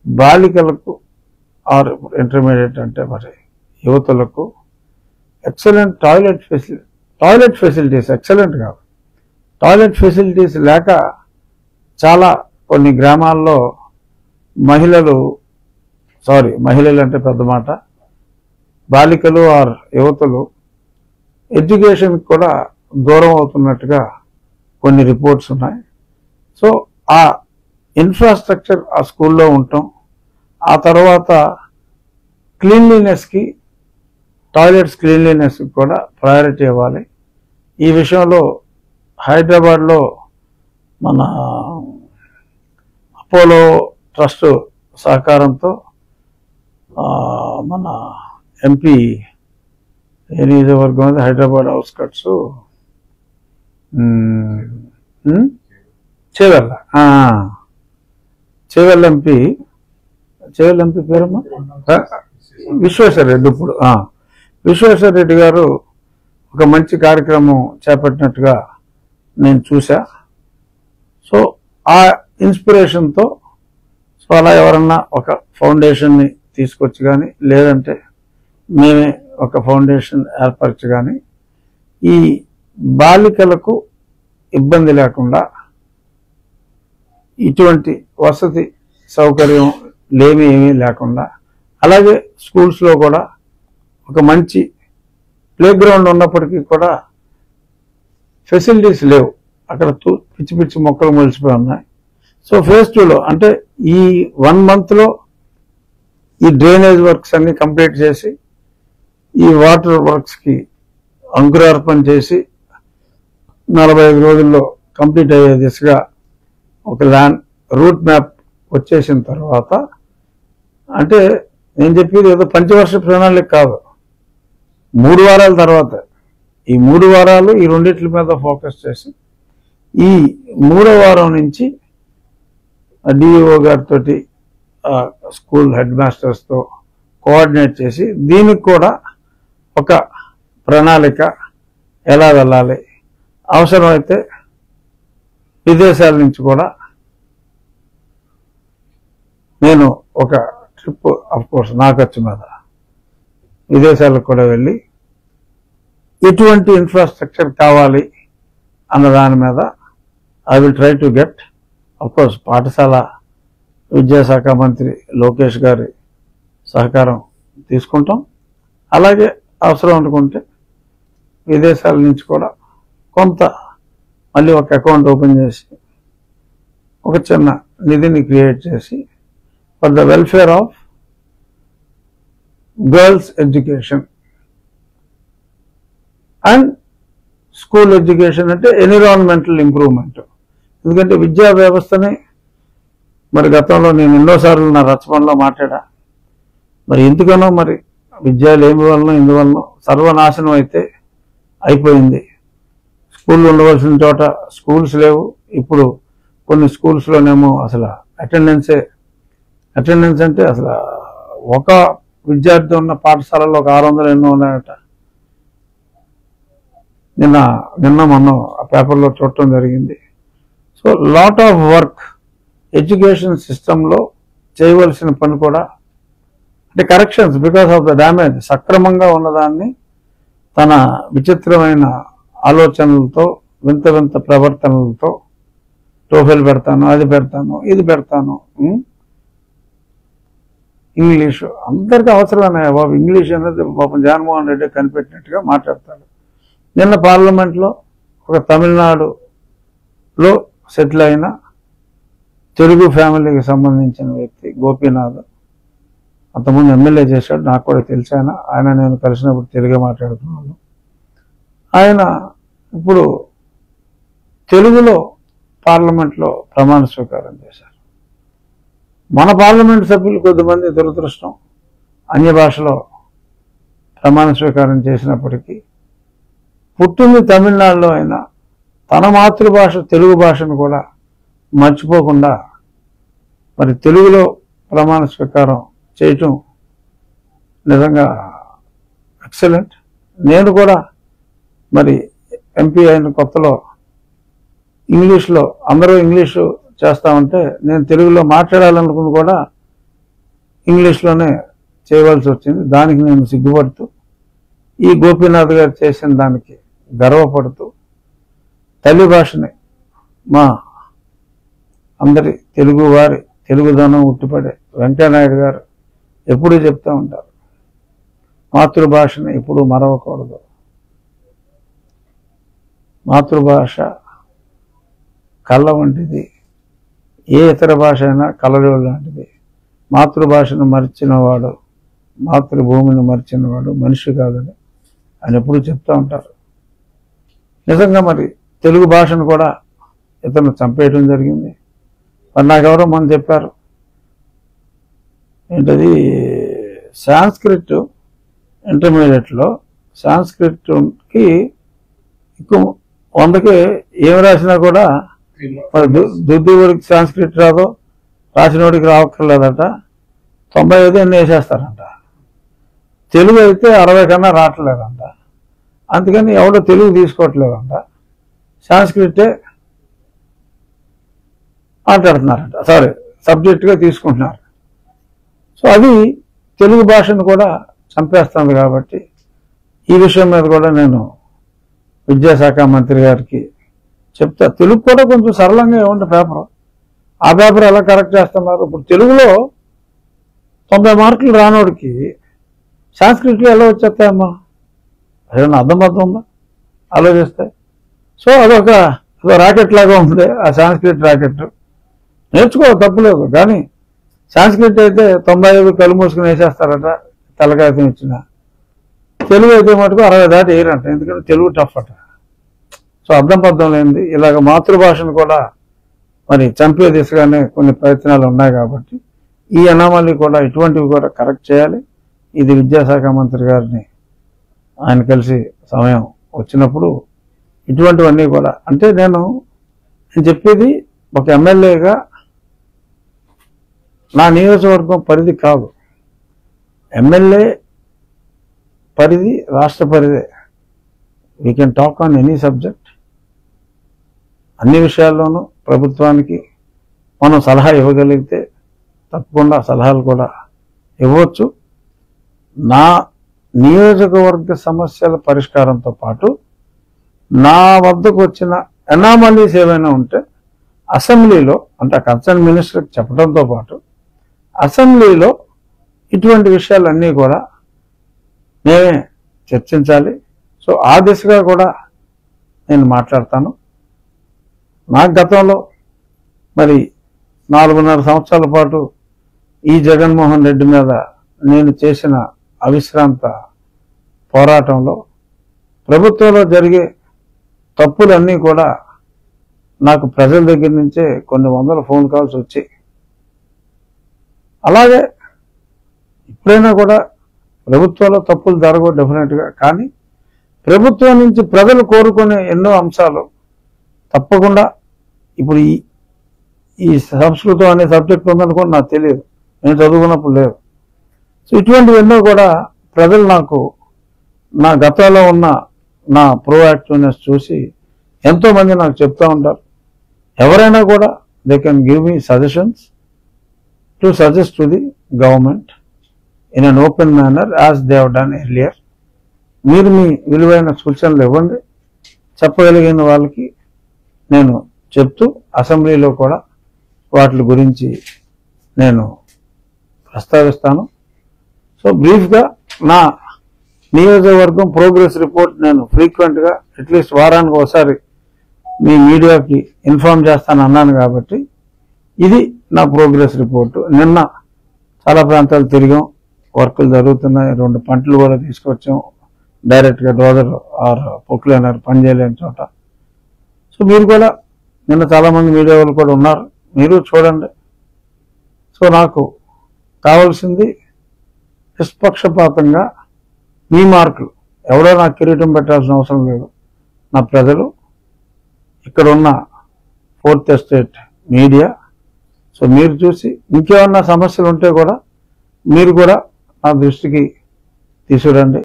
బాలికలకు are intermediate అంటే మరి యువతులకు excellent toilet facility toilet facilities excellent కాదు టాయిలెట్ ఫెసిలిటీస్ లేక చాలా కొన్ని గ్రామాల్లో మహిళలు సారీ మహిళలు అంటే పెద్ద మాట బాలికలు ఆర్ యువతులు ఎడ్యుకేషన్ కూడా దూరం అవుతున్నట్టుగా కొన్ని రిపోర్ట్స్ ఉన్నాయి సో ఆ ఇన్ఫ్రాస్ట్రక్చర్ ఆ స్కూల్లో ఉండటం ఆ తర్వాత క్లీన్లీనెస్కి టాయిలెట్స్ క్లీన్లీనెస్ కూడా ప్రయారిటీ ఇవ్వాలి ఈ విషయంలో హైదరాబాద్లో మన అపోలో ట్రస్ట్ సహకారంతో ఆ, మన ఎంపీ ఏ నియోజకవర్గం అది హైదరాబాద్ అవుట్స్కట్స్ చేవెళ్ళ ఆ, చేవెళ్ళ ఎంపీ చేవెళ్ళ ఎంపీ పేరమ్మా ఆ, విశ్వేశ్వర రెడ్డి ఇప్పుడు ఆ, విశ్వేశ్వర రెడ్డి గారు ఒక మంచి కార్యక్రమం చేపట్టినట్టుగా నేను చూసా సో ఆ ఇన్స్పిరేషన్తో సో అలా ఎవరన్నా ఒక ఫౌండేషన్ని తీసుకొచ్చి కానీ లేదంటే మేమే ఒక ఫౌండేషన్ ఏర్పరచి కానీ ఈ బాలికలకు ఇబ్బంది లేకుండా ఇటువంటి వసతి సౌకర్యం లేమి ఏమీ లేకుండా అలాగే స్కూల్స్లో కూడా ఒక మంచి ప్లే గ్రౌండ్ ఉన్నప్పటికీ కూడా ఫెసిలిటీస్ లేవు అక్కడ తు- పిచ్చి పిచ్చి మొక్కలు మొలిచిపోయి ఉన్నాయి సో ఫేజ్ టూలో అంటే ఈ వన్ మంత్లో ఈ డ్రైనేజ్ వర్క్స్ అన్ని కంప్లీట్ చేసి ఈ వాటర్ వర్క్స్కి అంకురార్పణ చేసి నలభై ఐదు రోజుల్లో కంప్లీట్ అయ్యే దిశగా ఒక ల్యాండ్ రూట్ మ్యాప్ వచ్చేసిన తర్వాత అంటే నేను చెప్పేది ఏదో పంచవర్ష ప్రణాళిక కాదు మూడు వారాల తర్వాత ఈ మూడు వారాలు ఈ రెండిట్ల మీద ఫోకస్ చేసి ఈ మూడో వారం నుంచి డిఈఓ గారితో స్కూల్ హెడ్ మాస్టర్స్తో కోఆర్డినేట్ చేసి దీనికి కూడా ఒక ప్రణాళిక ఎలా వెళ్ళాలి అవసరమైతే విదేశాల నుంచి కూడా నేను ఒక ట్రిప్ అఫ్ కోర్స్ నా ఖర్చు మీద విదేశాలకు కూడా వెళ్ళి ఎటువంటి ఇన్ఫ్రాస్ట్రక్చర్ కావాలి అన్న దాని మీద I will try to get course పాఠశాల విద్యాశాఖ మంత్రి లోకేష్ గారి సహకారం తీసుకుంటాం అలాగే అవసరం అనుకుంటే విదేశాల నుంచి కూడా కొంత మళ్ళీ ఒక అకౌంట్ ఓపెన్ చేసి ఒక చిన్న నిధిని క్రియేట్ చేసి for the welfare of girls education and school education అంటే ఎన్విరాన్మెంటల్ ఇంప్రూవ్మెంట్ ఎందుకంటే విద్యా వ్యవస్థని మరి గతంలో నేను ఎన్నోసార్లు నా రచనలో మాట్లాడా మరి ఎందుకనో మరి విద్య లేని వలన ఇందువలన సర్వనాశనం అయితే అయిపోయింది స్కూళ్ళు ఉండవలసిన చోట స్కూల్స్ లేవు ఇప్పుడు కొన్ని స్కూల్స్లోనేమో అసలు అటెండెన్సే అటెండెన్స్ అంటే అసలు ఒక విద్యార్థి ఉన్న పాఠశాలలో ఒక ఆరు వందలు ఎన్నో ఉన్నాయట నిన్న నిన్న మొన్న ఆ పేపర్లో చూడటం జరిగింది so lot of work education సిస్టంలో చేయవలసిన పని కూడా అంటే corrections because of the damage సక్రమంగా ఉన్నదాన్ని తన విచిత్రమైన ఆలోచనలతో వింత వింత ప్రవర్తనలతో టోఫెల్ పెడతాను అది పెడతాను ఇది పెడతాను ఉం? ఇంగ్లీషు అందరికీ అవసరమే బాబు ఇంగ్లీష్ అనేది పాపం జగన్మోహన్ రెడ్డి కనిపెట్టినట్టుగా మాట్లాడతాడు నిన్న పార్లమెంట్లో ఒక తమిళనాడులో సెటిల్ అయిన తెలుగు ఫ్యామిలీకి సంబంధించిన వ్యక్తి గోపీనాథ్ అంతకుముందు ఎమ్మెల్యే చేశాడు నాకు కూడా తెలిసి ఆయన ఆయన నేను కలిసినప్పుడు తెలుగే మాట్లాడుతున్నాను ఆయన ఇప్పుడు తెలుగులో పార్లమెంట్లో ప్రమాణ స్వీకారం చేశారు మన పార్లమెంట్ సభ్యులు కొద్దిమంది దురదృష్టం అన్య భాషలో ప్రమాణ స్వీకారం చేసినప్పటికీ పుట్టింది తమిళనాడులో అయినా తన మాతృభాష తెలుగు భాషను కూడా మర్చిపోకుండా మరి తెలుగులో ప్రమాణ స్వీకారం చేయటం నిజంగా ఎక్సలెంట్ నేను కూడా మరి ఎంపీ అయిన కొత్తలో ఇంగ్లీష్లో అందరూ ఇంగ్లీషు చేస్తా ఉంటే నేను తెలుగులో మాట్లాడాలనుకుంది కూడా ఇంగ్లీష్లోనే చేయవలసి వచ్చింది దానికి నేను సిగ్గుపడుతూ ఈ గోపీనాథ్ గారు చేసిన దానికి గర్వపడుతూ తల్లి భాషని మా అందరి తెలుగు వారి తెలుగుదనం ఉట్టిపడే వెంకయ్యనాయుడు గారు ఎప్పుడూ చెప్తూ ఉంటారు మాతృభాషని ఎప్పుడూ మరవకూడదు మాతృభాష కళ్ళ వంటిది ఏ ఇతర భాష అయినా కళ్ళలో లాంటిది మాతృభాషను మరిచినవాడు మాతృభూమిని మరిచినవాడు మనిషి కాదని ఆయన ఎప్పుడు చెప్తూ ఉంటారు నిజంగా మరి తెలుగు భాషను కూడా ఇతను చంపేయడం జరిగింది మరి నాకెవరో మనం చెప్పారు ఏంటది సాంస్క్రిట్ ఇంటర్మీడియట్లో సాంస్క్రిట్కి ఎక్కువ వందకి ఏం రాసినా కూడా మరి దు- దుద్దువాడికి సాంస్క్రిట్ రాదో రాసినోడికి రావక్కర్లేదట తొంభై ఐదు ఎన్ని వేసేస్తారంట తెలుగు అయితే అరవై కన్నా రావట్లేదంట అందుకని ఎవడో తెలుగు తీసుకోవట్లేదంట సాంస్క్రిటే మాట్లాడుతున్నారంట సారీ సబ్జెక్టుగా తీసుకుంటున్నారు సో అది తెలుగు భాషను కూడా చంపేస్తుంది కాబట్టి ఈ విషయం మీద కూడా నేను విద్యాశాఖ మంత్రి గారికి చెప్తా తెలుగు కూడా కొంచెం సరళంగా ఇవ్వండి పేపర్ ఆ పేపర్ ఎలా కరెక్ట్ చేస్తున్నారు ఇప్పుడు తెలుగులో తొంభై మార్కులు రానోడికి సాంస్క్రిట్లో ఎలా వచ్చేస్తాయమ్మా ఏమన్నా అర్థం అర్థం ఉందా ఆలోచిస్తే సో అదొక అదో రాకెట్ లాగా ఉంది ఆ సాంస్క్రిట్ రాకెట్ నేర్చుకో తప్పులేదు కానీ సాంస్క్రిట్ అయితే తొంభై ఐదు కళ్ళు మూసుకుని వేసేస్తారట తెల్లకాయతం ఇచ్చిన తెలుగు అయితే మటుకు అరవై దాటి వేయరంట ఎందుకంటే తెలుగు టఫ్ అట సో అర్థం పర్థం లేనిది ఇలాగ మాతృభాషను కూడా మరి చంపే దిశగానే కొన్ని ప్రయత్నాలు ఉన్నాయి కాబట్టి ఈ అనామాలి కూడా ఇటువంటివి కూడా కరెక్ట్ చేయాలి ఇది విద్యాశాఖ మంత్రి గారిని ఆయన కలిసి సమయం వచ్చినప్పుడు ఇటువంటివన్నీ కూడా అంటే నేను నేను చెప్పేది ఒక ఎమ్మెల్యేగా నా నియోజకవర్గం పరిధి కాదు ఎమ్మెల్యే పరిధి రాష్ట్ర పరిధే we can talk on any subject అన్ని విషయాల్లోనూ ప్రభుత్వానికి మనం సలహా ఇవ్వగలిగితే తప్పకుండా సలహాలు కూడా ఇవ్వచ్చు నా నియోజకవర్గ సమస్యల పరిష్కారంతో పాటు నా వద్దకు వచ్చిన ఎనామలీస్ ఏవైనా ఉంటే అసెంబ్లీలో అంటే కన్సర్న్ మినిస్టర్కి చెప్పడంతో పాటు అసెంబ్లీలో ఇటువంటి విషయాలన్నీ కూడా మేమే చర్చించాలి సో ఆ దిశగా కూడా నేను మాట్లాడతాను నా గతంలో మరి నాలుగున్నర సంవత్సరాల పాటు ఈ జగన్మోహన్ రెడ్డి మీద నేను చేసిన అవిశ్రాంత పోరాటంలో ప్రభుత్వంలో జరిగే తప్పులన్నీ కూడా నాకు ప్రజల దగ్గర నుంచే కొన్ని వందల ఫోన్ కాల్స్ వచ్చాయి అలాగే ఇప్పుడైనా కూడా ప్రభుత్వంలో తప్పులు జరగవు డెఫినెట్గా కానీ ప్రభుత్వం నుంచి ప్రజలు కోరుకునే ఎన్నో అంశాలు తప్పకుండా ఇప్పుడు ఈ ఈ సంస్కృతం అనే సబ్జెక్ట్ ఉందనుకోండి నాకు తెలియదు నేను చదువుకున్నప్పుడు లేదు సో ఇటువంటివి ఎన్నో కూడా ప్రజలు నాకు నా గతంలో ఉన్న నా ప్రోయాక్టివ్నెస్ చూసి ఎంతో మంది నాకు చెప్తా ఉంటారు ఎవరైనా కూడా they can give me suggestions to suggest to the government in an open manner as they have done earlier మీరు మీ విలువైన సూచనలు ఇవ్వండి చెప్పగలిగిన వాళ్ళకి నేను చెప్తూ అసెంబ్లీలో కూడా వాటి గురించి నేను ప్రస్తావిస్తాను సో బ్రీఫ్గా నా నియోజకవర్గం ప్రోగ్రెస్ రిపోర్ట్ నేను ఫ్రీక్వెంట్గా అట్లీస్ట్ వారానికి ఒకసారి మీ మీడియాకి ఇన్ఫార్మ్ చేస్తాను అన్నాను కాబట్టి ఇది నా ప్రోగ్రెస్ రిపోర్టు నిన్న చాలా ప్రాంతాలు తిరిగాం వర్కులు జరుగుతున్నాయి రెండు పంటలు కూడా తీసుకొచ్చాం డైరెక్ట్గా డోజర్ ఆర్ పొక్లైనర్ పని చేయలేని చోట సో మీరు కూడా నిన్న చాలామంది మీడియా వాళ్ళు కూడా ఉన్నారు మీరు చూడండి సో నాకు కావాల్సింది నిష్పక్షపాతంగా మీ మార్కులు ఎవరో నాకు కిరీటం పెట్టాల్సిన అవసరం లేదు నా ప్రజలు ఇక్కడ ఉన్న ఫోర్త్ ఎస్టేట్ మీడియా సో మీరు చూసి ఇంకేమన్నా సమస్యలు ఉంటే కూడా మీరు కూడా నా దృష్టికి తీసుకురండి